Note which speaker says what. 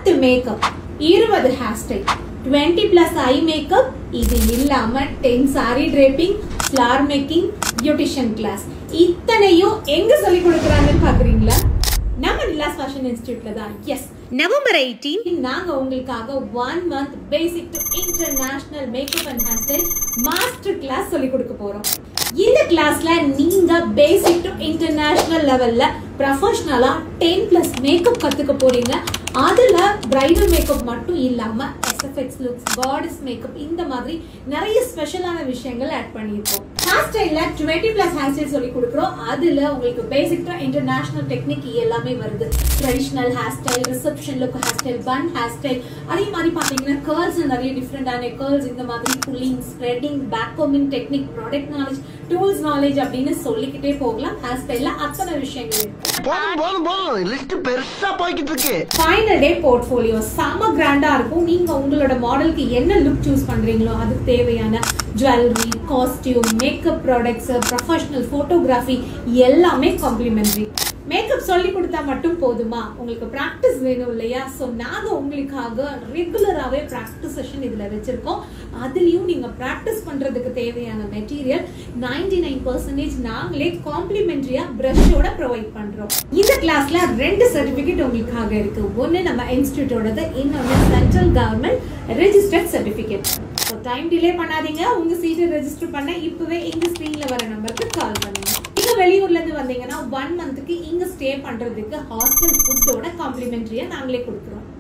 Speaker 1: பத்து மேக்கப் இருபது hair style twenty plus eye makeup இது இல்லாம ten sari draping flower making beautician class இத்தனையும் எங்க சொல்லி கொடுக்குறாங்கன்னு பாக்குறீங்களா நம்ம நிலாஸ் ஃபேஷன் இன்ஸ்டியூட்ல தான் எஸ் நவம்பர் எயிட்டீன் நாங்க உங்களுக்காக one month basic to international makeup and hair style master class சொல்லி கொடுக்க போறோம் இந்த கிளாஸ்ல நீங்க பேசிக் டு இன்டர்நேஷனல் லெவல்ல ப்ரொஃபஷனலா டென் பிளஸ் மேக்கப் கத்துக்க போறீங்க அதுல பிரைடல் மேக்கப் மட்டும் இல்லாம எஸ்எஃப்எக்ஸ் லுக்ஸ் காடஸ் மேக்கப் இந்த மாதிரி நிறைய ஸ்பெஷலான விஷயங்கள் ஆட் பண்ணியிருக்கோம் ஹேர் ஸ்டைல்ல டுவெண்ட்டி பிளஸ் ஹேர் ஸ்டைல் சொல்லி கொடுக்குறோம் அதுல உங்களுக்கு பேசிக் டு இன்டர்நேஷனல் டெக்னிக் எல்லாமே வருது traditional hair style reception look hair style bun hair style அதே மாதிரி பாத்தீங்கன்னா கேர்ள்ஸ் நிறைய டிஃப்ரெண்டான கேர்ள்ஸ் இந்த மாதிரி புல்லிங் ஸ்ப்ரெட்டிங் பேக் கோமிங் technique product knowledge tools knowledge அப்படின்னு சொல்லிக்கிட்டே போகலாம் ஹேர் ஸ்டைல்ல அத்தனை விஷயங்கள் இருக்கு
Speaker 2: போதும் போதும் போதும் லிஸ்ட் பெருசா போய்கிட்டு இருக்கு
Speaker 1: ஃபைனல் டே போர்ட்ஃபோலியோ செம கிராண்டா இருக்கும் நீங்க உங்களோட மாடலுக்கு என்ன லுக் சூஸ் பண்றீங்களோ அதுக்கு தேவையான jewellery costume makeup products professional photography எல்லாமே காம்ப்ளிமெண்ட்ரி மேக்கப் சொல்லி கொடுத்தா மட்டும் போதுமா உங்களுக்கு ப்ராக்டிஸ் வேணும் இல்லையா ஸோ நாங்கள் உங்களுக்காக ரெகுலராகவே ப்ராக்டிஸ் செஷன் இதில் வச்சுருக்கோம் அதுலேயும் நீங்கள் ப்ராக்டிஸ் பண்ணுறதுக்கு தேவையான மெட்டீரியல் நைன்டி நைன் பர்சன்டேஜ் நாங்களே காம்ப்ளிமெண்ட்ரியாக ப்ரஷோட ப்ரொவைட் பண்ணுறோம் இந்த கிளாஸில் ரெண்டு சர்டிஃபிகேட் உங்களுக்காக இருக்கு ஒன்று நம்ம இன்ஸ்டியூட்டோடது இன்னொன்று central government registered certificate so time delay பண்ணாதீங்க உங்க சீட்டை ரெஜிஸ்டர் பண்ண இப்பவே இந்த ஸ்க்ரீன்ல வர நம்பருக்கு கால் பண்ணுங்க நீங்க வெளியூர்ல இருந்து வந்தீங்கன்னா ஒன் மந்த்துக்கு இங்க ஸ்டே பண்றதுக்கு ஹாஸ்டல் ஃபுட்டோட காம்ப்ளிமெண்ட்ரியா நாங்களே கொடுக்குறோம்